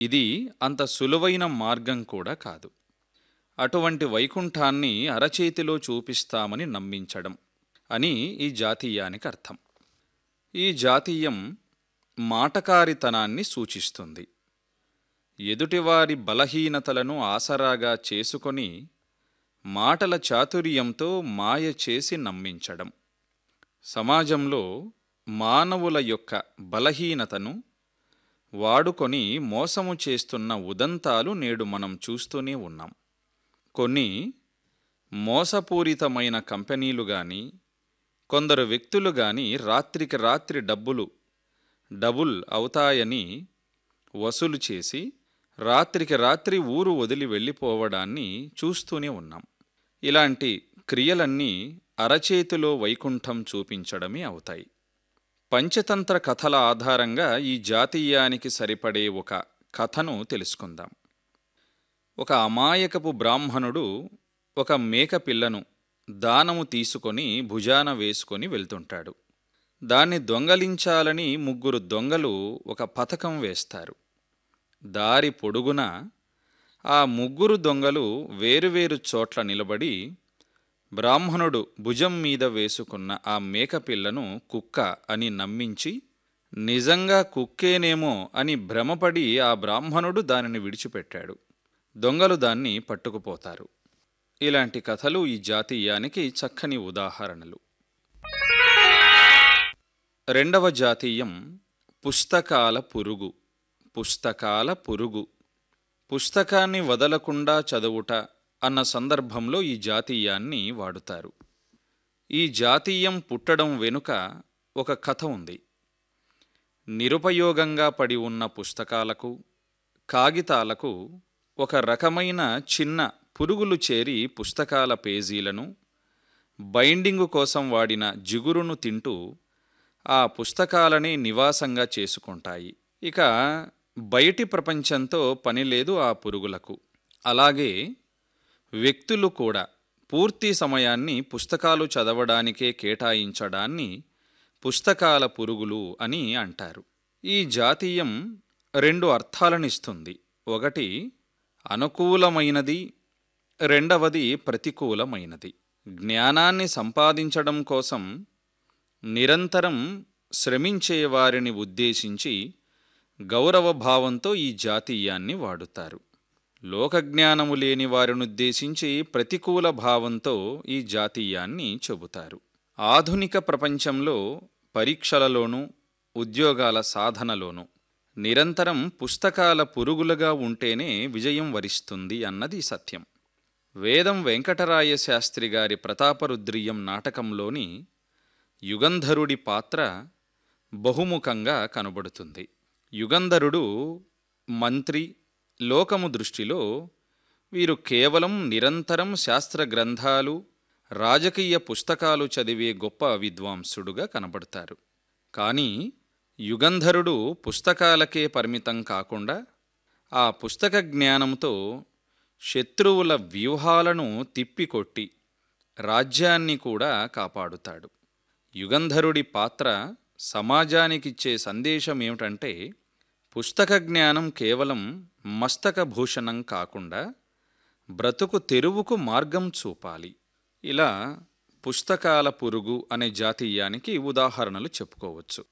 ఇది అంత సులువైన మార్గం కూడా కాదు అటువంటి వైకుంఠాన్ని అరచేతిలో చూపిస్తామని నమ్మించడం అని ఈ జాతీయానికి అర్థం ఈ జాతీయం మాటకారితనాన్ని సూచిస్తుంది ఎదుటివారి బలహీనతలను ఆసరాగా చేసుకొని మాటల చాతుర్యంతో మాయ చేసి నమ్మించడం సమాజంలో మానవుల యొక్క బలహీనతను వాడుకొని మోసము చేస్తున్న ఉదంతాలు నేడు మనం చూస్తూనే ఉన్నాం కొన్ని మోసపూరితమైన కంపెనీలు గాని కొందరు వ్యక్తులు గాని రాత్రికి రాత్రి డబ్బులు డబుల్ అవుతాయని వసూలు చేసి రాత్రికి రాత్రి ఊరు వదిలి వెళ్ళిపోవడాన్ని చూస్తూనే ఉన్నాం ఇలాంటి క్రియలన్నీ అరచేతిలో వైకుంఠం చూపించడమే అవుతాయి పంచతంత్ర కథల ఆధారంగా ఈ జాతీయానికి సరిపడే ఒక కథను తెలుసుకుందాం ఒక అమాయకపు బ్రాహ్మణుడు ఒక మేక పిల్లను దానము తీసుకొని భుజాన వేసుకొని వెళ్తుంటాడు దాన్ని దొంగలించాలని ముగ్గురు దొంగలు ఒక పథకం వేస్తారు దారి పొడుగున ఆ ముగ్గురు దొంగలు వేరువేరు చోట్ల నిలబడి బ్రాహ్మణుడు భుజం మీద వేసుకున్న ఆ మేకపిల్లను కుక్క అని నమ్మించి నిజంగా కుక్కేనేమో అని భ్రమపడి ఆ బ్రాహ్మణుడు దానిని విడిచిపెట్టాడు దొంగలు దాన్ని పట్టుకుపోతారు ఇలాంటి కథలు ఈ జాతీయానికి చక్కని ఉదాహరణలు రెండవ జాతీయం పుస్తకాల పురుగు పుస్తకాల పురుగు పుస్తకాన్ని వదలకుండా చదువుట అన్న సందర్భంలో ఈ జాతీయాన్ని వాడుతారు ఈ జాతీయం పుట్టడం వెనుక ఒక కథ ఉంది నిరుపయోగంగా పడి ఉన్న పుస్తకాలకు కాగితాలకు ఒక రకమైన చిన్న పురుగులు చేరి పుస్తకాల పేజీలను బైండింగు కోసం వాడిన జిగురును తింటూ ఆ పుస్తకాలనే నివాసంగా చేసుకుంటాయి ఇక బయటి ప్రపంచంతో పని లేదు ఆ పురుగులకు అలాగే వ్యక్తులు కూడా పూర్తి సమయాన్ని పుస్తకాలు చదవడానికే కేటాయించడాన్ని పుస్తకాల పురుగులు అని అంటారు ఈ జాతీయం రెండు అర్థాలనిస్తుంది ఒకటి అనుకూలమైనది రెండవది ప్రతికూలమైనది జ్ఞానాన్ని సంపాదించడం కోసం నిరంతరం శ్రమించే వారిని ఉద్దేశించి గౌరవభావంతో ఈ జాతీయాన్ని వాడుతారు లోకజ్ఞానము లేని వారినుద్దేశించి ప్రతికూల భావంతో ఈ జాతీయాన్ని చెబుతారు ఆధునిక ప్రపంచంలో పరీక్షలలోనూ ఉద్యోగాల సాధనలోనూ నిరంతరం పుస్తకాల పురుగులుగా ఉంటేనే విజయం వరిస్తుంది అన్నది సత్యం వేదం వెంకటరాయ శాస్త్రి గారి ప్రతాపరుద్రియం నాటకంలోని యుగంధరుడి పాత్ర బహుముఖంగా కనబడుతుంది యుగంధరుడు మంత్రి లోకము దృష్టిలో వీరు కేవలం నిరంతరం శాస్త్ర గ్రంథాలు రాజకీయ పుస్తకాలు చదివే గొప్ప విద్వాంసుడుగా కనబడతారు కానీ యుగంధరుడు పుస్తకాలకే పరిమితం కాకుండా ఆ పుస్తక జ్ఞానంతో శత్రువుల వ్యూహాలను తిప్పికొట్టి రాజ్యాన్ని కూడా కాపాడుతాడు యుగంధరుడి పాత్ర సమాజానికిచ్చే సందేశం ఏమిటంటే పుస్తక జ్ఞానం కేవలం మస్తక భూషణం కాకుండా బ్రతుకు తెరువుకు మార్గం చూపాలి ఇలా పుస్తకాల పురుగు అనే జాతీయానికి ఉదాహరణలు చెప్పుకోవచ్చు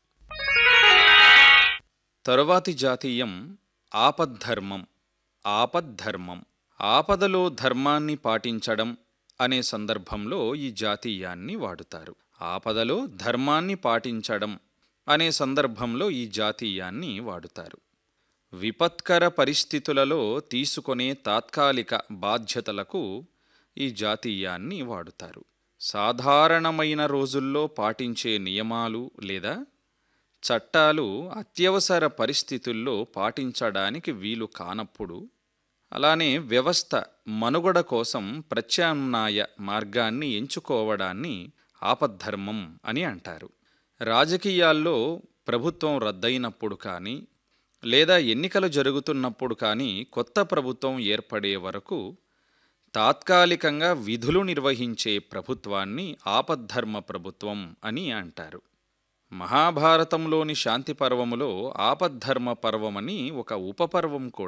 తరువాతి జాతీయం ఆపద్ధర్మం ఆపద్ధర్మం ఆపదలో ధర్మాన్ని పాటించడం అనే సందర్భంలో ఈ జాతీయాన్ని వాడుతారు ఆపదలో ధర్మాన్ని పాటించడం అనే సందర్భంలో ఈ జాతీయాన్ని వాడుతారు విపత్కర పరిస్థితులలో తీసుకొనే తాత్కాలిక బాధ్యతలకు ఈ జాతీయాన్ని వాడుతారు సాధారణమైన రోజుల్లో పాటించే నియమాలు లేదా చట్టాలు అత్యవసర పరిస్థితుల్లో పాటించడానికి వీలు కానప్పుడు అలానే వ్యవస్థ మనుగడ కోసం ప్రత్యామ్నాయ మార్గాన్ని ఎంచుకోవడాన్ని ఆపద్ధర్మం అని అంటారు రాజకీయాల్లో ప్రభుత్వం రద్దయినప్పుడు కానీ లేదా ఎన్నికలు జరుగుతున్నప్పుడు కానీ కొత్త ప్రభుత్వం ఏర్పడే వరకు తాత్కాలికంగా విధులు నిర్వహించే ప్రభుత్వాన్ని ఆపద్ధర్మ ప్రభుత్వం అని అంటారు మహాభారతంలోని శాంతి పర్వములో ఆపద్ధర్మ పర్వమని ఒక ఉపపర్వం కూడా